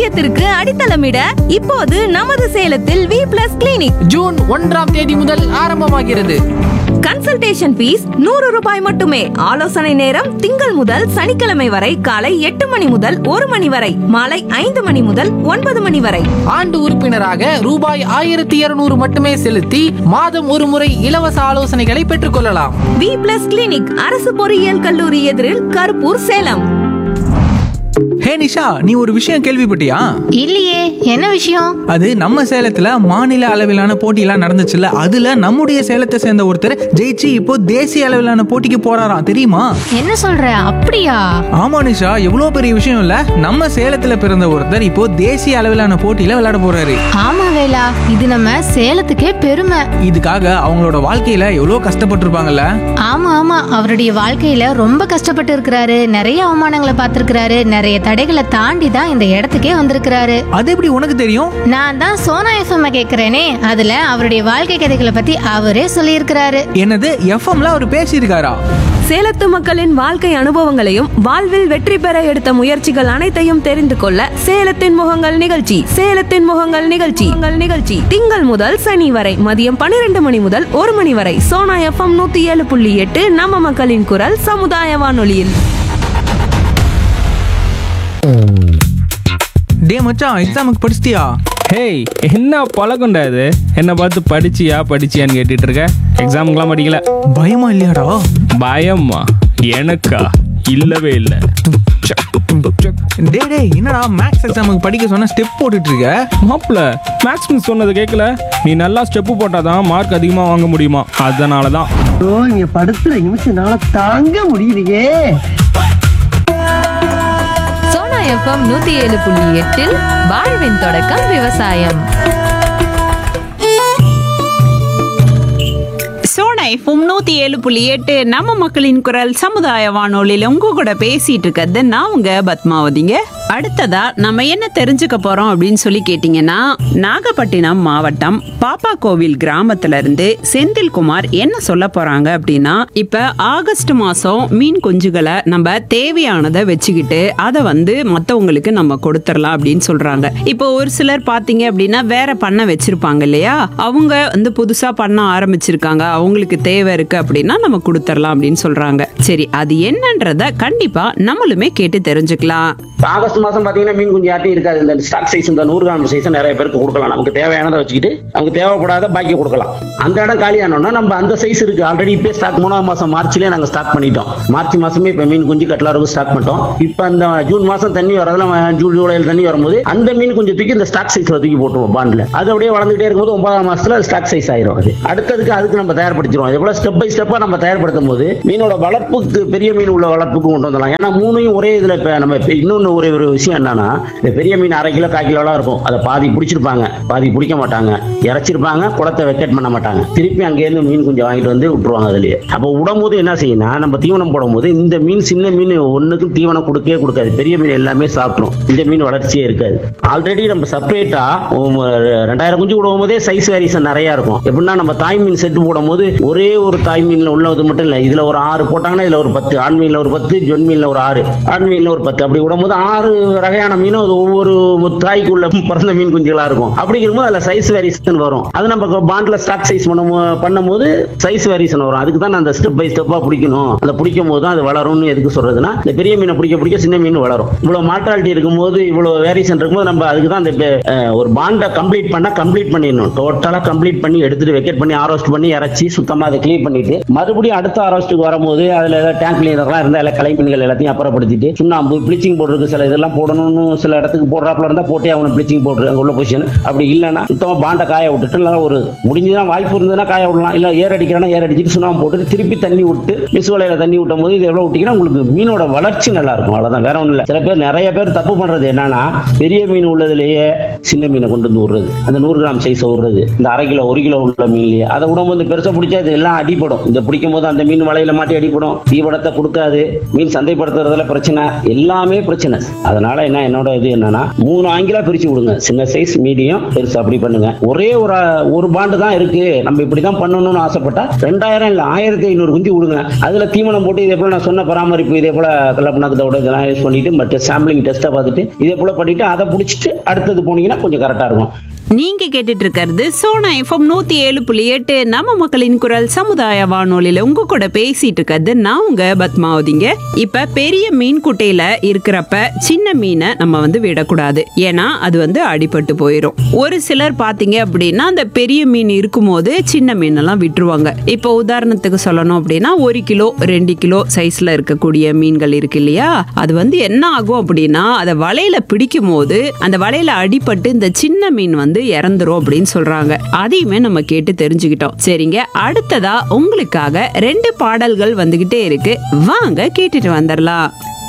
ஆரோக்கியத்திற்கு அடித்தளமிட இப்போது நமது சேலத்தில் வி பிளஸ் கிளினிக் ஜூன் ஒன்றாம் தேதி முதல் ஆரம்பமாகிறது கன்சல்டேஷன் ஃபீஸ் நூறு ரூபாய் மட்டுமே ஆலோசனை நேரம் திங்கள் முதல் சனிக்கிழமை வரை காலை எட்டு மணி முதல் ஒரு மணி வரை மாலை ஐந்து மணி முதல் ஒன்பது மணி வரை ஆண்டு உறுப்பினராக ரூபாய் ஆயிரத்தி இருநூறு மட்டுமே செலுத்தி மாதம் ஒரு முறை இலவச ஆலோசனைகளை பெற்றுக்கொள்ளலாம் வி பிளஸ் கிளினிக் அரசு பொறியியல் கல்லூரி எதிரில் கருப்பூர் சேலம் ஹே நிஷா நீ ஒரு விஷயம் கேள்விப்பட்டியா இல்லையே என்ன விஷயம் அது நம்ம சேலத்துல மாநில அளவிலான போட்டியெல்லாம் நடந்துச்சுல்ல அதுல நம்முடைய சேலத்தை சேர்ந்த ஒருத்தர் ஜெயிச்சு இப்போ தேசிய அளவிலான போட்டிக்கு போறாராம் தெரியுமா என்ன சொல்ற அப்படியா ஆமா நிஷா எவ்வளவு பெரிய விஷயம் இல்ல நம்ம சேலத்துல பிறந்த ஒருத்தர் இப்போ தேசிய அளவிலான போட்டியில விளையாட போறாரு ஆமா வேலா இது நம்ம சேலத்துக்கே பெருமை இதுக்காக அவங்களோட வாழ்க்கையில எவ்வளவு கஷ்டப்பட்டிருப்பாங்கல்ல ஆமா ஆமா அவருடைய வாழ்க்கையில ரொம்ப கஷ்டப்பட்டு இருக்கிறாரு நிறைய அவமானங்களை பார்த்திருக்கிறாரு நிறைய தடைகளை தாண்டி தான் இந்த இடத்துக்கே வந்திருக்கிறாரு அது எப்படி உனக்கு தெரியும் நான் தான் சோனா எஃப்எம் கேக்குறேனே அதுல அவருடைய வாழ்க்கை கதைகளை பத்தி அவரே சொல்லியிருக்கிறாரு என்னது எஃப்எம்ல அவர் பேசியிருக்காரா சேலத்து மக்களின் வாழ்க்கை அனுபவங்களையும் வாழ்வில் வெற்றி பெற எடுத்த முயற்சிகள் அனைத்தையும் தெரிந்து கொள்ள சேலத்தின் முகங்கள் நிகழ்ச்சி சேலத்தின் முகங்கள் நிகழ்ச்சி உங்கள் நிகழ்ச்சி திங்கள் முதல் சனி வரை மதியம் பன்னிரண்டு மணி முதல் ஒரு மணி வரை சோனா எஃப்எம் நூத்தி ஏழு புள்ளி எட்டு நம்ம மக்களின் குரல் சமுதாய வானொலியில் டே மச்சான் எக்ஸாமுக்கு படிச்சிட்டியா ஹேய் என்ன பழக்கம்டா இது என்னை பார்த்து படிச்சியா படிச்சியான்னு கேட்டுட்டு இருக்க எக்ஸாமுக்கெல்லாம் படிக்கல பயமா இல்லையாடா பயமா எனக்கா இல்லவே இல்லை டே டே என்னடா மேக்ஸ் எக்ஸாமுக்கு படிக்க சொன்னா ஸ்டெப் போட்டுட்டு இருக்க மாப்பிள்ள மேக்ஸ் மிஸ் சொன்னதை கேட்கல நீ நல்லா ஸ்டெப்பு போட்டாதான் மார்க் அதிகமாக வாங்க முடியுமா அதனால தான் ஐயோ இங்க படுத்துற நிமிஷம்னால தாங்க முடியலையே சோனா எஃப்எம் நூத்தி ஏழு புள்ளி எட்டில் வாழ்வின் தொடக்கம் விவசாயம் சோனா எஃப்எம் நூத்தி ஏழு புள்ளி எட்டு நம்ம மக்களின் குரல் சமுதாய வானொலியில உங்க கூட பேசிட்டு இருக்கிறது நான் உங்க பத்மாவதிங்க அடுத்ததா நம்ம என்ன தெரிஞ்சுக்க போறோம் அப்படின்னு சொல்லி கேட்டீங்கன்னா நாகப்பட்டினம் மாவட்டம் பாப்பா கோவில் கிராமத்துல இருந்து செந்தில்குமார் என்ன சொல்ல போறாங்க அப்படின்னா இப்ப ஆகஸ்ட் மாசம் மீன் குஞ்சுகளை நம்ம தேவையானதை வச்சுக்கிட்டு அதை வந்து மத்தவங்களுக்கு நம்ம கொடுத்துடலாம் அப்படின்னு சொல்றாங்க இப்போ ஒரு சிலர் பாத்தீங்க அப்படின்னா வேற பண்ண வச்சிருப்பாங்க இல்லையா அவங்க வந்து புதுசா பண்ண ஆரம்பிச்சிருக்காங்க அவங்களுக்கு தேவை இருக்கு அப்படின்னா நம்ம கொடுத்துடலாம் அப்படின்னு சொல்றாங்க சரி அது என்னன்றத கண்டிப்பா நம்மளுமே கேட்டு தெரிஞ்சுக்கலாம் ஆகஸ்ட் மாசம் பாத்தீங்கன்னா மீன் குஞ்சு யார்ட்டையும் இருக்காது இந்த ஸ்டாக் சைஸ் இந்த நூறு கிராம் சைஸ் நிறைய பேருக்கு கொடுக்கலாம் நமக்கு தேவையானதை வச்சுக்கிட்டு நமக்கு தேவைப்படாத பாக்கி கொடுக்கலாம் அந்த இடம் காலியானோம்னா நம்ம அந்த சைஸ் இருக்கு ஆல்ரெடி இப்போ ஸ்டாக் மூணாம் மாசம் மார்ச்லயே நாங்க ஸ்டாக் பண்ணிட்டோம் மார்ச் மாசமே இப்ப மீன் குஞ்சு கட்லாருக்கு ஸ்டாக் பண்ணிட்டோம் இப்போ அந்த ஜூன் மாசம் தண்ணி வரதுல நம்ம ஜூன் ஜூலையில் தண்ணி வரும்போது அந்த மீன் குஞ்சு தூக்கி இந்த ஸ்டாக் சைஸ்ல தூக்கி போட்டுருவோம் பாண்ட்ல அது அப்படியே வளர்ந்துட்டே இருக்கும்போது ஒன்பதாம் மாசத்துல ஸ்டாக் சைஸ் ஆயிரும் அது அடுத்ததுக்கு அதுக்கு நம்ம தயார்படுத்திடுவோம் இது போல ஸ்டெப் பை ஸ்டெப்பா நம்ம தயார்படுத்தும் போது மீனோட வளர்ப்புக்கு பெரிய மீன் உள்ள வளர்ப்புக்கு கொண்டு வந்துடலாம் ஏன்னா மூணையும் ஒரே இதுல இப்ப நம்ம இப்ப இன்னொன்னு ஒரே ஒரு விஷயம் என்னன்னா இந்த பெரிய மீன் அரை கிலோ கால் கிலோலாம் இருக்கும் அதை பாதி பிடிச்சிருப்பாங்க பாதி பிடிக்க மாட்டாங்க இறைச்சிருப்பாங்க குளத்தை வெக்கேட் பண்ண மாட்டாங்க திருப்பி அங்கேருந்து மீன் கொஞ்சம் வாங்கிட்டு வந்து விட்டுருவாங்க அதுலயே அப்போ விடும்போது என்ன செய்யணும் நம்ம தீவனம் போடும்போது இந்த மீன் சின்ன மீன் ஒண்ணுக்கு தீவனம் கொடுக்கவே கொடுக்காது பெரிய மீன் எல்லாமே சாப்பிட்ரும் இந்த மீன் வளர்ச்சியே இருக்காது ஆல்ரெடி நம்ம செப்பரேட்டா ரெண்டாயிரம் குஞ்சு விடும் போதே சைஸ் வேரியேஷன் நிறைய இருக்கும் எப்படின்னா நம்ம தாய் மீன் செட்டு போடும்போது ஒரே ஒரு தாய் மீன்ல உள்ளது மட்டும் இல்லை இதுல ஒரு ஆறு போட்டாங்கன்னா இதுல ஒரு பத்து ஆண் மீன்ல ஒரு பத்து ஜொன் மீன்ல ஒரு ஆறு ஆண் மீன்ல ஒரு பத்து அப்படி விடும்போது ஆறு வகையான மீனும் அது ஒவ்வொரு தாய்க்குள்ள பிறந்த மீன் குஞ்சுகளா இருக்கும் அப்படிங்கிறபோது அதுல சைஸ் வேரியேஷன் வரும் அது நம்ம பாண்ட்ல ஸ்டாக் சைஸ் பண்ணும் பண்ணும்போது சைஸ் வேரியேஷன் வரும் அதுக்கு தான் அந்த ஸ்டெப் பை ஸ்டெப்பா பிடிக்கணும் அந்த பிடிக்கும் போது தான் அது வளரும்னு எதுக்கு சொல்றதுன்னா இந்த பெரிய மீனை பிடிக்க பிடிக்க சின்ன மீன் வளரும் இவ்வளவு மார்டாலிட்டி இருக்கும்போது இவ்வளவு வேரியேஷன் இருக்கும்போது நம்ம அதுக்கு தான் அந்த பெ- அஹ் ஒரு பாண்டை கம்ப்ளீட் பண்ணா கம்ப்ளீட் பண்ணிடணும் டோட்டலா கம்ப்ளீட் பண்ணி எடுத்துட்டு வெக்கேட் பண்ணி ஆரோஸ்ட் பண்ணி இறச்சி சுத்தமா அதை கிளீன் பண்ணிட்டு மறுபடியும் அடுத்த ஆரோஸ்ட்டுக்கு வரும்போது அதுல ஏதாவது டேங்க் கிளீனர்லாம் இருந்தா எல்லா கலைப்பணிகள் எல்லாத்தையும் அப்புறப்படுத்திட்டு சுண்ணாம்பு ப்ளீச்சிங் பவுடர் இருக்கு சில இதெல்லாம் போடணும்னு சில இடத்துக்கு போடுறாப்புல இருந்தா போட்டே அவனை ப்ளீச்சிங் பவுடர் அங்க உள்ள பொசிஷன் அப்படி இல்லைன்னா சுத்தமா பாண்டை காய விட்டுட்டு இல்லை ஒரு முடிஞ்சுதான் வாய்ப்பு இருந்ததுன்னா காய விடலாம் இல்ல ஏர் அடிக்கிறானா ஏர் அடிச்சுட்டு சுண்ணாம்பு போட்டு திருப்பி தண்ணி விட்டு மிஸ் வலையில தண்ணி விட்டும் போது இது எவ்வளவு விட்டீங்கன்னா உங்களுக்கு மீனோட வளர்ச்சி நல்லா இருக்கும் அவ்வளவுதான் வேற ஒண்ணும் இல்ல சில பேர் நிறைய பேர் தப்பு பண்றது என்னன்னா பெரிய மீன் உள்ளதுலயே சின்ன மீனை கொண்டு வந்து விடுறது அந்த நூறு கிராம் சைஸ் விடுறது இந்த அரை கிலோ ஒரு கிலோ உள்ள மீன்லயே அதை விடும்போது பெருசா பிடிச்சா இது எல்லாம் அடிபடும் இந்த பிடிக்கும் போது அந்த மீன் வலையில மாட்டி அடிபடும் தீவனத்தை கொடுக்காது மீன் சந்தைப்படுத்துறதுல பிரச்சனை எல்லாமே பிரச்சனை அதனால என்ன என்னோட இது என்னன்னா மூணு ஆங்கிலா பிரிச்சு விடுங்க சின்ன சைஸ் மீடியம் பெருசு அப்படி பண்ணுங்க ஒரே ஒரு ஒரு பாண்டு தான் இருக்கு நம்ம இப்படிதான் பண்ணணும்னு ஆசைப்பட்டா ரெண்டாயிரம் இல்ல ஆயிரத்தி ஐநூறு குஞ்சு விடுங்க அதுல தீவனம் போட்டு இதே போல நான் சொன்ன பராமரிப்பு இதே போல கலப்பணத்தோட இதெல்லாம் யூஸ் பண்ணிட்டு மற்ற சாம்பிளிங் டெஸ்ட்டை பார்த்துட்டு இதே போல பண்ணிட்டு அதை பிடிச்சிட்டு அடுத்தது போனீங்கன்னா கொஞ்சம் கரெக்டா இருக்கும் நீங்க கேட்டுட்டு இருக்கிறது சோனா எஃப்எம் நூத்தி ஏழு புள்ளி எட்டு நம்ம மக்களின் குரல் சமுதாய வானொலியில உங்க கூட பேசிட்டு இருக்கிறது நான் உங்க பத்மாவதிங்க இப்ப பெரிய மீன் குட்டையில இருக்கிறப்ப சின்ன மீனை நம்ம வந்து விடக்கூடாது ஏன்னா அது வந்து அடிபட்டு போயிடும் ஒரு சிலர் பாத்தீங்க அப்படின்னா அந்த பெரிய மீன் இருக்கும்போது சின்ன மீன் எல்லாம் விட்டுருவாங்க இப்போ உதாரணத்துக்கு சொல்லணும் அப்படின்னா ஒரு கிலோ ரெண்டு கிலோ சைஸ்ல இருக்கக்கூடிய மீன்கள் இருக்கு இல்லையா அது வந்து என்ன ஆகும் அப்படின்னா அதை வலையில பிடிக்கும் போது அந்த வலையில அடிபட்டு இந்த சின்ன மீன் வந்து இறந்துரும் அப்படின்னு சொல்றாங்க அதையுமே நம்ம கேட்டு தெரிஞ்சுக்கிட்டோம் சரிங்க அடுத்ததா உங்களுக்காக ரெண்டு பாடல்கள் வந்துகிட்டே இருக்கு வாங்க கேட்டுட்டு வந்துடலாம்